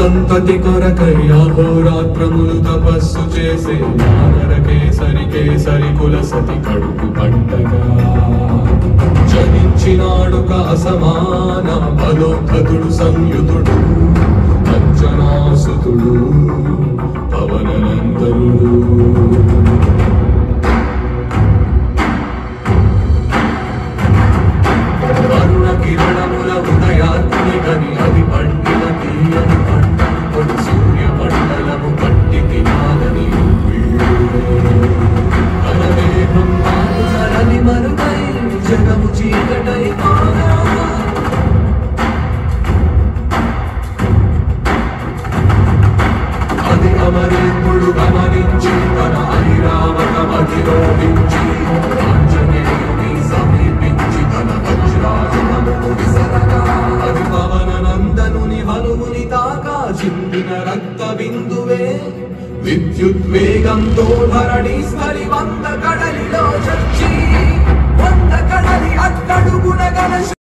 సంతతి కొరకై అహోరాత్రములు తపస్సు చేసే నాగరకేసరి కేసరి కుల సతి కడుపు పంటగా జనించినాడుక అసమాన బలోధతుడు సంయుతుడు అంజనాసుతుడు పవననందనుడు అరుణ కిరణముల ఉదయాత్మి గని అది పండిన తీయని పంట కొడు సూర్య మండలము పట్టి తినాలని తనదే బ్రహ్మాండు సరళి మరుగై జగము చీకటై మారా అది అమరేంద్రుడు గమనించి తన ఐరావతమధిరోహించి ఆంజనేయుని సమీపించి తన వజ్రాయుధమును విసరగా అది పవన నందనుని హనుముని తాకా చిందిన రక్త బిందువే విద్యుద్వేగంతో ధరణి స్మరి వంద కడలిలో చచ్చి వంద కడలి అట్టడుగున గల